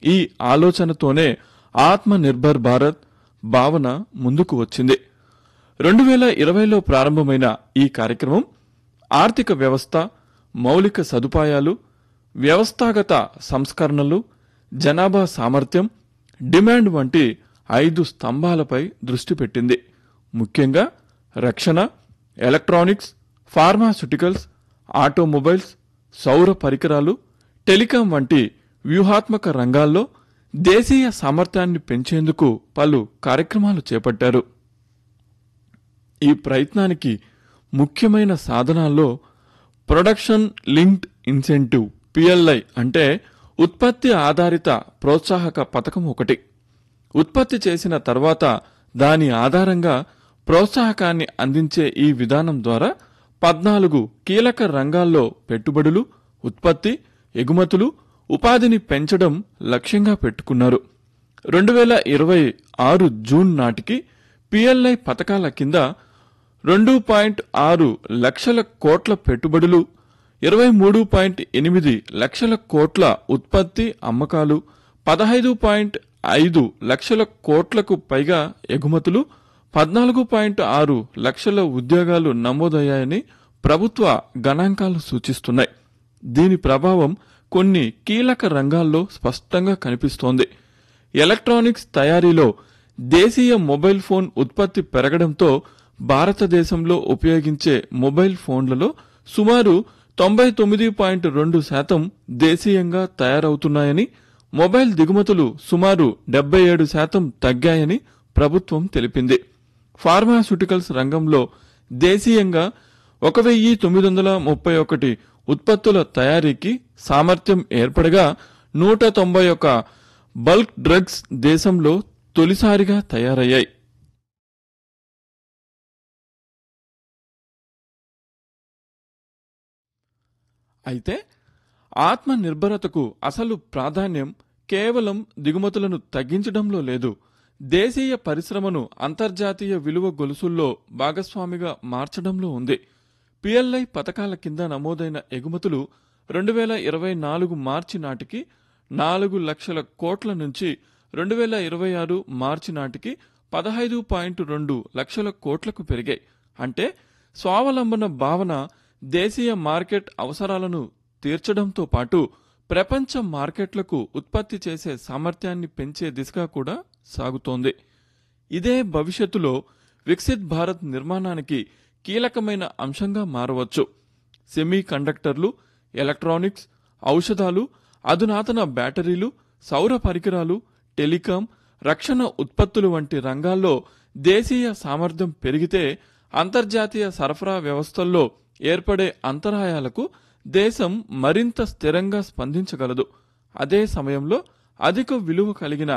ఈ ఆలోచనతోనే ఆత్మ నిర్భర్ భారత్ భావన ముందుకు వచ్చింది రెండు వేల ఇరవైలో ప్రారంభమైన ఈ కార్యక్రమం ఆర్థిక వ్యవస్థ మౌలిక సదుపాయాలు వ్యవస్థాగత సంస్కరణలు జనాభా సామర్థ్యం డిమాండ్ వంటి ఐదు స్తంభాలపై దృష్టి పెట్టింది ముఖ్యంగా రక్షణ ఎలక్ట్రానిక్స్ ఫార్మాస్యూటికల్స్ ఆటోమొబైల్స్ సౌర పరికరాలు టెలికాం వంటి వ్యూహాత్మక రంగాల్లో దేశీయ సామర్థ్యాన్ని పెంచేందుకు పలు కార్యక్రమాలు చేపట్టారు ఈ ప్రయత్నానికి ముఖ్యమైన సాధనాల్లో ప్రొడక్షన్ లింక్డ్ ఇన్సెంటివ్ పిఎల్ఐ అంటే ఉత్పత్తి ఆధారిత ప్రోత్సాహక పథకం ఒకటి ఉత్పత్తి చేసిన తర్వాత దాని ఆధారంగా ప్రోత్సాహకాన్ని అందించే ఈ విధానం ద్వారా పద్నాలుగు కీలక రంగాల్లో పెట్టుబడులు ఉత్పత్తి ఎగుమతులు ఉపాధిని పెంచడం లక్ష్యంగా పెట్టుకున్నారు రెండు వేల ఇరవై ఆరు జూన్ నాటికి పిఎల్ఐ పథకాల కింద రెండు పాయింట్ ఆరు లక్షల కోట్ల పెట్టుబడులు ఇరవై మూడు పాయింట్ ఎనిమిది లక్షల కోట్ల ఉత్పత్తి అమ్మకాలు పదహైదు పాయింట్ ఐదు లక్షల కోట్లకు పైగా ఎగుమతులు పద్నాలుగు పాయింట్ ఆరు లక్షల ఉద్యోగాలు నమోదయ్యాయని ప్రభుత్వ గణాంకాలు సూచిస్తున్నాయి దీని ప్రభావం కొన్ని కీలక రంగాల్లో స్పష్టంగా కనిపిస్తోంది ఎలక్ట్రానిక్స్ తయారీలో దేశీయ మొబైల్ ఫోన్ ఉత్పత్తి పెరగడంతో భారతదేశంలో ఉపయోగించే మొబైల్ ఫోన్లలో సుమారు తొంభై తొమ్మిది పాయింట్ రెండు శాతం దేశీయంగా తయారవుతున్నాయని మొబైల్ దిగుమతులు సుమారు డెబ్బై ఏడు శాతం తగ్గాయని ప్రభుత్వం తెలిపింది ఫార్మాస్యూటికల్స్ రంగంలో దేశీయంగా ఒక వెయ్యి తొమ్మిది వందల ముప్పై ఒకటి ఉత్పత్తుల తయారీకి సామర్థ్యం ఏర్పడగా నూట తొంభై ఒక బల్క్ డ్రగ్స్ దేశంలో తొలిసారిగా తయారయ్యాయి అయితే ఆత్మ నిర్భరతకు అసలు ప్రాధాన్యం కేవలం దిగుమతులను తగ్గించడంలో లేదు దేశీయ పరిశ్రమను అంతర్జాతీయ విలువ గొలుసుల్లో భాగస్వామిగా మార్చడంలో ఉంది పిఎల్ఐ పథకాల కింద నమోదైన ఎగుమతులు రెండు వేల ఇరవై నాలుగు మార్చి నాటికి నాలుగు లక్షల కోట్ల నుంచి రెండు వేల ఇరవై ఆరు మార్చి నాటికి పదహైదు పాయింట్ రెండు లక్షల కోట్లకు పెరిగాయి అంటే స్వావలంబన భావన దేశీయ మార్కెట్ అవసరాలను తీర్చడంతో పాటు ప్రపంచ మార్కెట్లకు ఉత్పత్తి చేసే సామర్థ్యాన్ని పెంచే దిశగా కూడా సాగుతోంది ఇదే భవిష్యత్తులో వికసిత్ భారత్ నిర్మాణానికి కీలకమైన అంశంగా మారవచ్చు సెమీ కండక్టర్లు ఎలక్ట్రానిక్స్ ఔషధాలు అధునాతన బ్యాటరీలు సౌర పరికరాలు టెలికాం రక్షణ ఉత్పత్తులు వంటి రంగాల్లో దేశీయ సామర్థ్యం పెరిగితే అంతర్జాతీయ సరఫరా వ్యవస్థల్లో ఏర్పడే అంతరాయాలకు దేశం మరింత స్థిరంగా స్పందించగలదు అదే సమయంలో అధిక విలువ కలిగిన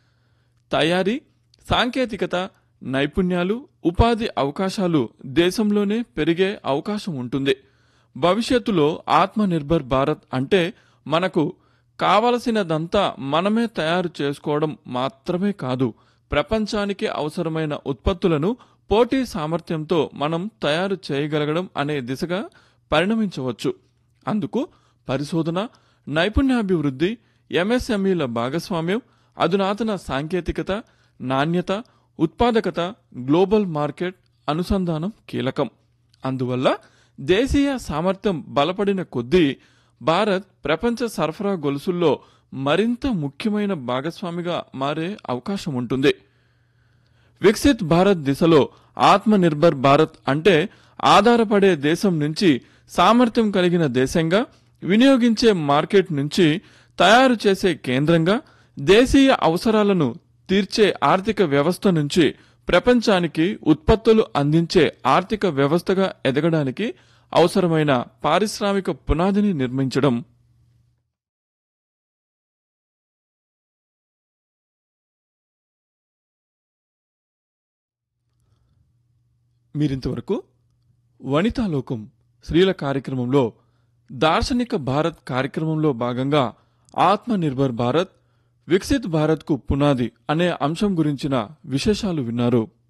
తయారీ సాంకేతికత నైపుణ్యాలు ఉపాధి అవకాశాలు దేశంలోనే పెరిగే అవకాశం ఉంటుంది భవిష్యత్తులో ఆత్మనిర్భర్ భారత్ అంటే మనకు కావలసినదంతా మనమే తయారు చేసుకోవడం మాత్రమే కాదు ప్రపంచానికి అవసరమైన ఉత్పత్తులను పోటీ సామర్థ్యంతో మనం తయారు చేయగలగడం అనే దిశగా పరిణమించవచ్చు అందుకు పరిశోధన నైపుణ్యాభివృద్ధి ఎంఎస్ఎంఈల భాగస్వామ్యం అధునాతన సాంకేతికత నాణ్యత ఉత్పాదకత గ్లోబల్ మార్కెట్ అనుసంధానం కీలకం అందువల్ల దేశీయ సామర్థ్యం బలపడిన కొద్దీ భారత్ ప్రపంచ సరఫరా గొలుసుల్లో మరింత ముఖ్యమైన భాగస్వామిగా మారే అవకాశం ఉంటుంది వికసిత్ భారత్ దిశలో ఆత్మనిర్భర్ భారత్ అంటే ఆధారపడే దేశం నుంచి సామర్థ్యం కలిగిన దేశంగా వినియోగించే మార్కెట్ నుంచి తయారు చేసే కేంద్రంగా దేశీయ అవసరాలను తీర్చే ఆర్థిక వ్యవస్థ నుంచి ప్రపంచానికి ఉత్పత్తులు అందించే ఆర్థిక వ్యవస్థగా ఎదగడానికి అవసరమైన పారిశ్రామిక పునాదిని నిర్మించడం మీరింతవరకు వనితాలోకం స్త్రీల కార్యక్రమంలో దార్శనిక భారత్ కార్యక్రమంలో భాగంగా ఆత్మనిర్భర్ భారత్ వికసిత్ భారత్కు పునాది అనే అంశం గురించిన విశేషాలు విన్నారు